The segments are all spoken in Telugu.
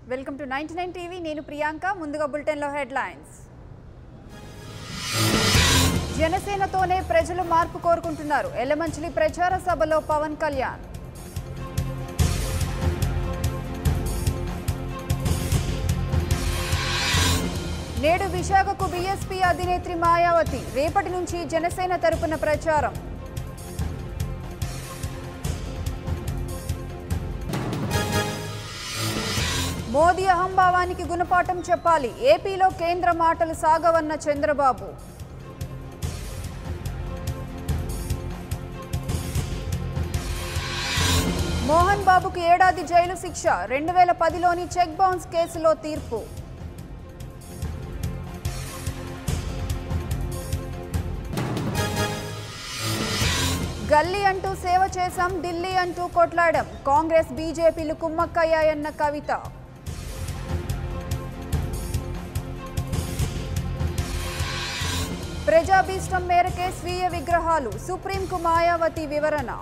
welcome to ninety nine TV నేను ప్రియాంక ముందుగా బులెటిన్లో హెడ్లైన్స్ జనసేనతోనే ప్రజలు మార్పు కోరుకుంటున్నారు ఎల్లమంచిలి ప్రచార సభలో పవన్ కళ్యాణ్ నేడు విశాఖకు బీఎస్పీ అధినేత్రి మాయావతి రేపటి నుంచి జనసేన తరపున ప్రచారం మోదీ అహంభావానికి గుణపాఠం చెప్పాలి ఏపీలో కేంద్ర మాటలు సాగవన్న చంద్రబాబు మోహన్ బాబుకు ఏడాది జైలు శిక్ష రెండు వేల పదిలోని చెక్ బౌన్స్ కేసులో తీర్పు గల్లీ అంటూ సేవ చేశాం ఢిల్లీ అంటూ కొట్లాడాం కాంగ్రెస్ బీజేపీలు కుమ్మక్కయ్యాయన్న కవిత ప్రజాభీష్టం మేరకే స్వీయ విగ్రహాలు సుప్రీంకు మాయావతి వివరణ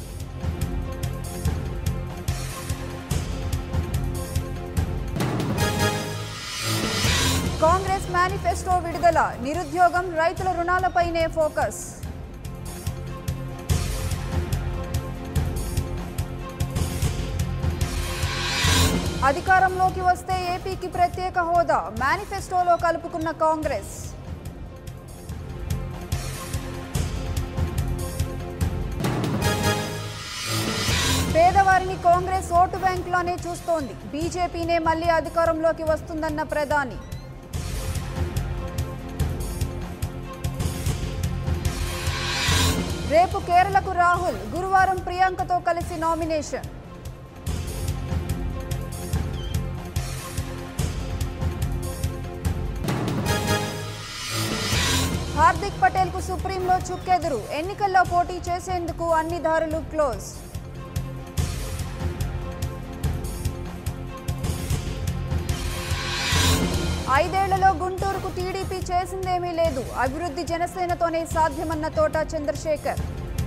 కాంగ్రెస్ మేనిఫెస్టో విడుదల నిరుద్యోగం రైతుల రుణాలపైనే ఫోకస్ అధికారంలోకి వస్తే ఏపీకి ప్రత్యేక హోదా మేనిఫెస్టోలో కలుపుకున్న కాంగ్రెస్ పేదవారిని కాంగ్రెస్ ఓటు బ్యాంకులోనే చూస్తోంది బీజేపీనే మళ్లీ అధికారంలోకి వస్తుందన్న ప్రధాని రేపు కేరళకు రాహుల్ గురువారం ప్రియాంకతో కలిసి నామినేషన్ హార్దిక్ పటేల్ కు సుప్రీంలో చుక్కెదురు ఎన్నికల్లో పోటీ చేసేందుకు అన్ని దారులు క్లోజ్ ఐదేళ్లలో గుంటూరుకు టీడీపీ చేసిందేమీ లేదు అభివృద్ధి జనసేనతోనే సాధ్యమన్న తోట చంద్రశేఖర్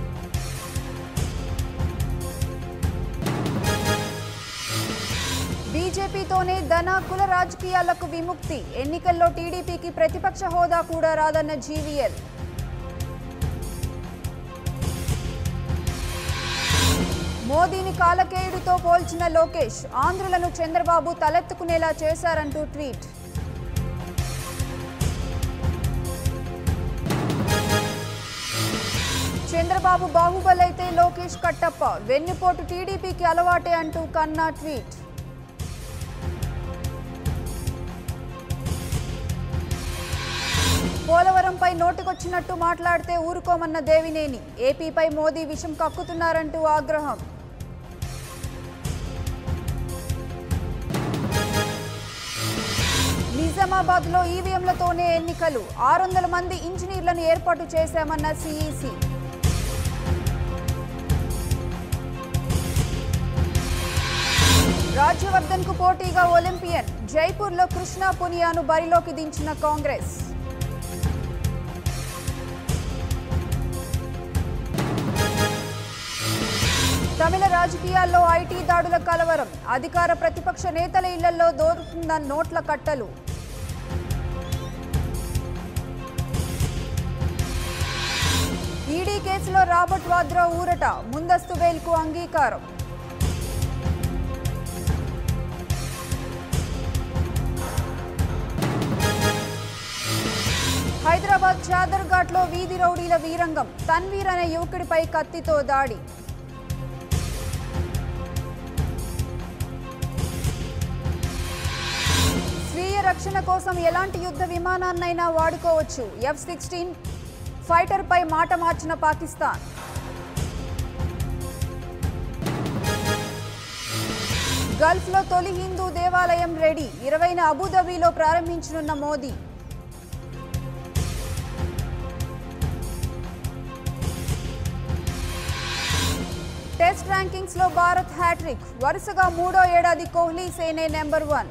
బీజేపీతోనే ధన కుల రాజకీయాలకు విముక్తి ఎన్నికల్లో టీడీపీకి ప్రతిపక్ష హోదా కూడా రాదన్న జీవీఎల్ మోదీని కాలకేయుడితో పోల్చిన లోకేష్ ఆంధ్రులను చంద్రబాబు తలెత్తుకునేలా చేశారంటూ ట్వీట్ చంద్రబాబు బాహుబలైతే లోకేష్ కట్టప్ప వెన్నుపోటు టీడీపీకి అలవాటే అంటూ కన్నా ట్వీట్ పోలవరంపై నోటుకొచ్చినట్టు మాట్లాడితే ఊరుకోమన్న దేవినేని ఏపీపై మోదీ విషం కక్కుతున్నారంటూ ఆగ్రహం నిజామాబాద్ లో ఈవీఎంలతోనే ఎన్నికలు ఆరు వందల మంది ఇంజనీర్లను ఏర్పాటు చేశామన్న సిఈసి రాజ్యవర్ధన్ కు పోటీగా ఒలింపియన్ జైపూర్ లో కృష్ణా పునియాను బరిలోకి దించిన కాంగ్రెస్ తమిళ రాజకీయాల్లో ఐటీ దాడుల కలవరం అధికార ప్రతిపక్ష నేతల ఇళ్లలో దోరుతున్న నోట్ల కట్టలు ఈడీ కేసులో రాబర్ట్ వాద్రా ఊరట ముందస్తు బెయిల్కు అంగీకారం హైదరాబాద్ చాదర్ఘాట్లో వీధి రౌడీల వీరంగం తన్వీర్ అనే యువకుడిపై కత్తితో దాడి స్వీయ రక్షణ కోసం ఎలాంటి యుద్ధ విమానాన్నైనా వాడుకోవచ్చు ఎఫ్ సిక్స్టీన్ ఫైటర్పై మాట మార్చిన పాకిస్తాన్ గల్ఫ్లో తొలి హిందూ దేవాలయం రెడీ ఇరవైన అబుదాబిలో ప్రారంభించనున్న మోదీ టెస్ట్ ర్యాంకింగ్స్ లో భారత్ హ్యాట్రిక్ వరుసగా మూడో ఏడాది కోహ్లీ సేనే నెంబర్ వన్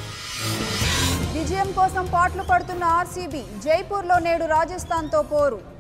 విజయం కోసం పాట్లు పడుతున్న ఆర్సీబీ జైపూర్లో నేడు రాజస్థాన్తో పోరు